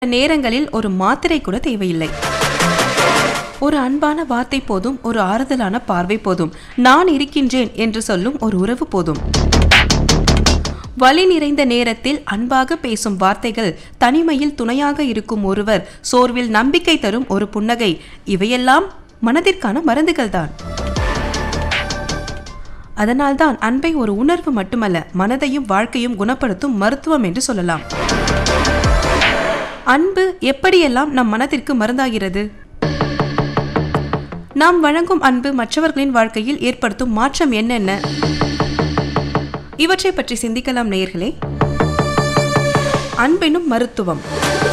நேரங்களில் ஒரு மாத்திரை கூட தேவையில்லை ஒரு அன்பான வார்த்தை போதும் ஒரு ஆறுதலான பார்வை போதும் நான் இருக்கின்றேன் என்று சொல்லும் ஒரு உறவு போதும் வலி நிறைந்த நேரத்தில் அன்பாக பேசும் வார்த்தைகள் தனிமையில் துணையாக இருக்கும் ஒருவர் சோர்வில் நம்பிக்கை தரும் ஒரு புன்னகை இவையெல்லாம் மனதிற்கான மருந்துகள்தான் அதனால்தான் அன்பை ஒரு உணர்வு மட்டுமல்ல மனதையும் வாழ்க்கையும் குணப்படுத்தும் மருத்துவம் என்று சொல்லலாம் அன்பு எப்படியெல்லாம் நம் மனதிற்கு மருந்தாகிறது நாம் வழங்கும் அன்பு மற்றவர்களின் வாழ்க்கையில் ஏற்படுத்தும் மாற்றம் என்னென்ன இவற்றை பற்றி சிந்திக்கலாம் நேயர்களே அன்பெனும் மருத்துவம்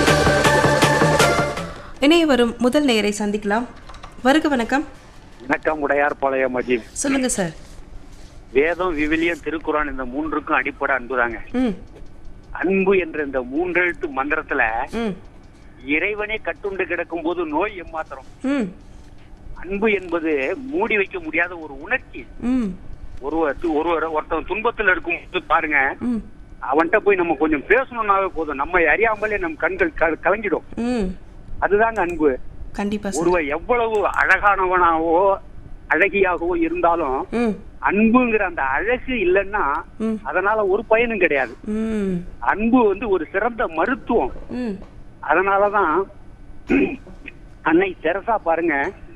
இணைய வரும் முதல் நேயரை சந்திக்கலாம் வருக வணக்கம் வணக்கம் உடையார் பாளையம் மஜீப் சொல்லுங்க சார் வேதம் விவிலியம் திருக்குறான் இந்த மூன்றுக்கும் அடிப்படை அன்புதாங்க ம் அன்பு என்ற இந்த மூன்றெழுத்து மந்திரத்துல ம் இறைவனே கட்டுண்டு கிடக்கும் போது நோய் ஏமாத்திரம் ம் அன்பு என்பது மூடி வைக்க முடியாத ஒரு உணர்ச்சி ம் ஒருவர் ஒருவர் ஒருத்தன் துன்பத்துல இருக்கும்போது பாருங்க ம் அவன்கிட்ட போய் நம்ம கொஞ்சம் பேசணும்னாவே போதும் நம்ம அறியாமலே நம் கண்கள் க- கலங்கிடும் ம் அதுதாங்க அன்பு கண்டிப்பா சார் ஒருவர் எவ்வளவு அழகானவனாவோ அழகியாகவோ இருந்தாலும் ம் அன்புங்கிற அந்த அழகு இல்லைன்னா ம் அதனால ஒரு பயனும் கிடையாது ம் அன்பு வந்து ஒரு சிறந்த மருத்துவம் ம் அதனாலதான் அன்னை தெரசா பாருங்க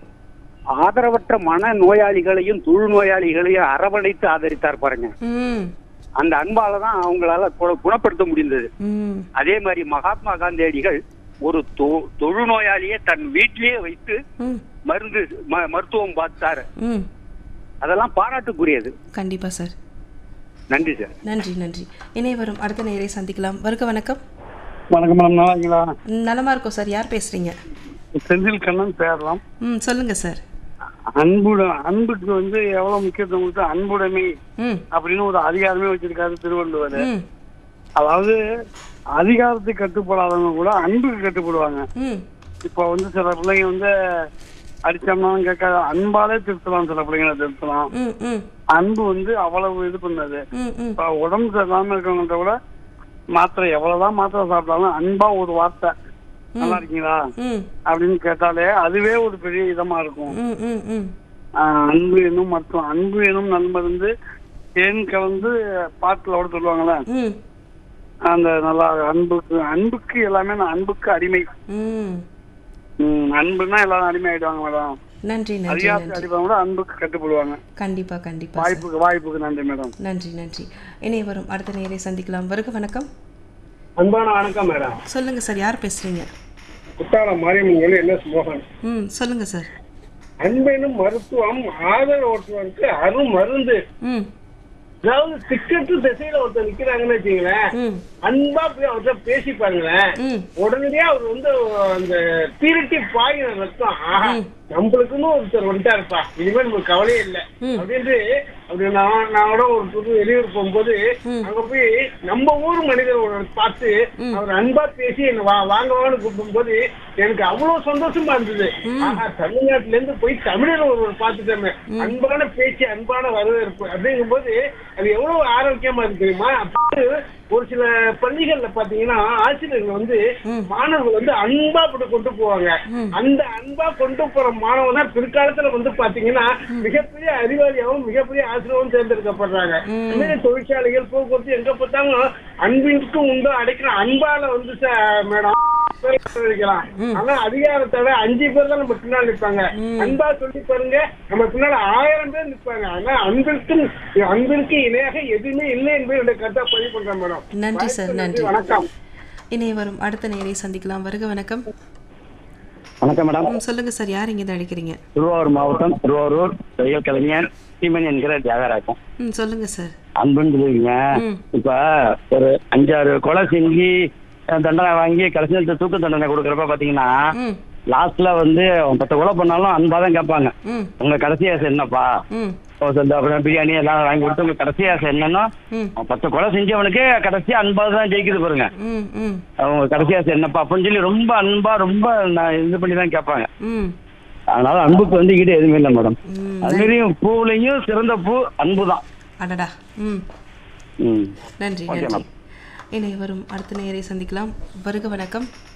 ஆதரவற்ற மன நோயாளிகளையும் தொழு நோயாளிகளையும் அரவணைத்து ஆதரித்தார் பாருங்க ம் அந்த அன்பால தான் அவங்களால கு- குணப்படுத்த முடிந்தது ம் அதே மாதிரி மகாத்மா காந்தியடிகள் ஒரு தொ- தொழுநோயாளியை தன் வீட்டிலேயே வைத்து ம் மருந்து ம- மருத்துவம் பார்த்தாரு ம் அதெல்லாம் பாராட்டுக்குரியது கண்டிப்பா சார் நன்றி சார் நன்றி நன்றி இணைய வரும் அடுத்த நேரை சந்திக்கலாம் வருக வணக்கம் வணக்கம் மேடம் நல்லா இருக்கீங்களா ம், நலமா இருக்கோம் சார் யார் பேசுறீங்க செந்தில் கண்ணன் பேரலாம் ம் சொல்லுங்க சார் அன்புட அன்புக்கு வந்து எவ்வளவு முக்கியத்துவம் கொடுத்து அன்புடைமை ம் அப்படின்னு ஒரு அதிகாரமே வச்சிருக்காரு திருவள்ளுவர் ம் அதாவது அதிகாரத்துக்கு கட்டுப்படாதவங்க கூட அன்புக்கு கட்டுப்படுவாங்க ம் இப்போ வந்து சில பிள்ளைங்க வந்து அடிச்சோம்னாலும் கேட்காத அன்பாலே திருத்தலாம் சில பிள்ளைங்களை திருத்தலாம் ம் ம் அன்பு வந்து அவ்வளவு இது பண்ணது ம் ம் இப்போ உடம்பு சரியில்லாம இருக்கவங்கள்ட்ட கூட மாத்திரை எவ்வளவுதான் மாத்திரை சாப்பிட்டாலும் அன்பா ஒரு வார்த்தை நல்லா இருக்கீங்களா ம் அப்படின்னு கேட்டாலே அதுவே ஒரு பெரிய இதமா இருக்கும் ம் ம் ம் ஆஹ் அன்பு எனும் மருத்துவம் அன்பு எனும் நண்பருந்து தேன் கலந்து பாட்டுல கூட சொல்லுவாங்கல்ல ம் அந்த நல்லா அன்புக்கு அன்புக்கு எல்லாமே நான் அன்புக்கு அடிமை ம் உம் அன்புன்னா எல்லாரும் அடிமை ஆயிடுவாங்க மேடம் நன்றி நன்றி அதிகாரத்துக்கு நன்றி அடிப்பவங்க கூட அன்புக்கு கட்டுப்படுவாங்க கண்டிப்பா கண்டிப்பா சார் வாய்ப்புக்கு வாய்ப்புக்கு நன்றி மேடம் நன்றி நன்றி இணைய வரும் அடுத்த நேரை சந்திக்கலாம் வருக வணக்கம் அன்பான வணக்கம் மேடம் சொல்லுங்க சார் யார் பேசுறீங்க குற்றாலம் மாரியம்மன் கோயில் என் எஸ் மோகன் ம் சொல்லுங்க சார் அன்பெனும் மருத்துவம் ஆதரவற்றவருக்கு அரும் மருந்து ம் அதாவது திக்கற்று திசையில ஒருத்தர் நிக்கிறாங்கன்னு வச்சுங்களேன் ம் அன்பா போய் அவர்கிட்ட பேசி பாருங்களேன் ம் உடனடியா அவர் வந்து அந்த திருட்டி பாயின ரத்தம் ஆஹா நம்மளுக்குன்னு ஒருத்தர் வந்துட்டாருப்பா இனிமேல் நமக்கு கவலையே இல்லை ம். அப்படின்ட்டு அப்படி நான் நான் கூட ஒரு புது வெளியூர் போகும்போது அங்க போய் நம்ம ஊர் மனிதர் ஒரு பார்த்து அவர் அன்பா பேசி என்ன வா வாங்க வாங்கன்னு கூப்பிடும்போது எனக்கு அவ்வளவு சந்தோஷமா இருந்தது ஆஹா தமிழ்நாட்டுல இருந்து போய் தமிழர் ஒருவர் பார்த்துட்டோமே அன்பான பேச்சு அன்பான வரவேற்பு அப்படிங்கும்போது அது எவ்வளவு ஆரோக்கியமா இருக்கு தெரியுமா அப்போ ஒரு சில பள்ளிகள்ல பாத்தீங்கன்னா ஆசிரியர்கள் வந்து மாணவர்கள் வந்து அன்பா போட்டு கொண்டு போவாங்க அந்த அன்பா கொண்டு போற மாணவன் தான் பிற்காலத்துல வந்து பாத்தீங்கன்னா மிகப்பெரிய அறிவாளியாகவும் மிகப்பெரிய ஆசிரியரும் தேர்ந்தெடுக்கப்படுறாங்க இந்த மாதிரி தொழிற்சாலைகள் போக்குவரத்து எங்க பார்த்தாலும் அன்பிற்கும் உண்டோ அடைக்கிற அன்பால வந்து ச- மேடம் வைக்கலாம் ஆனா அதிகாரத்தோட அஞ்சு பேர் தான் நம்ம பின்னாடி நிற்பாங்க அன்பா சொல்லி பாருங்க நம்ம பின்னாடி ஆயிரம் பேர் நிற்பாங்க ஆனா அன்பிற்கு அன்பிற்கு இணையாக எதுவுமே இல்லை என்பதை என்னுடைய கருத்தா பதிவு பண்றேன் மேடம் நன்றி சார் நன்றி வணக்கம் இணைய வரும் அடுத்த நேரை சந்திக்கலாம் வருக வணக்கம் வணக்கம் மேடம் ம் சொல்லுங்க சார் யார் இங்கே அழைக்கிறீங்க திருவாரூர் மாவட்டம் திருவாரூர் தையல் கலைஞர் சீமன் என்கிற தியாகராஜன் ம் சொல்லுங்க சார் அன்புன்னு சொல்லுவீங்க ம். இப்ப ஒரு அஞ்சாறு கொலை செஞ்சு அஹ், தண்டனை வாங்கி கடைசியில் தூக்கு தண்டனை கொடுக்கறப்ப பாத்தீங்கன்னா ம் லாஸ்ட்ல வந்து அவன் பத்து கொலை பண்ணாலும் அன்பா தான் கேட்பாங்க ம் உங்க கடைசி ஆசை என்னப்பா ம் தோசை இந்த அப்புறம் பிரியாணி எல்லாம் வாங்கி கொடுத்து உங்க கடைசி ஆசை என்னன்னா ம் அவன் பத்து கொலை செஞ்சவனுக்கு கடைசியா அன்பா தான் ஜெயிக்குது பாருங்க ம் ம் அவங்க கடைசி ஆசை என்னப்பா அப்படின்னு சொல்லி ரொம்ப அன்பா ரொம்ப நான் இது பண்ணி தான் கேட்பாங்க ம் அதனால அன்புக்கு வந்து ஈடு எதுவுமே இல்லை மேடம் ம் அது மாதிரியும் பூவுலையும் சிறந்த பூ அன்பு தான் அடடா ம் ம் நன்றி Okay, நன்றி ma'am. இணைய வரும் அடுத்த நேரை சந்திக்கலாம் வருக வணக்கம்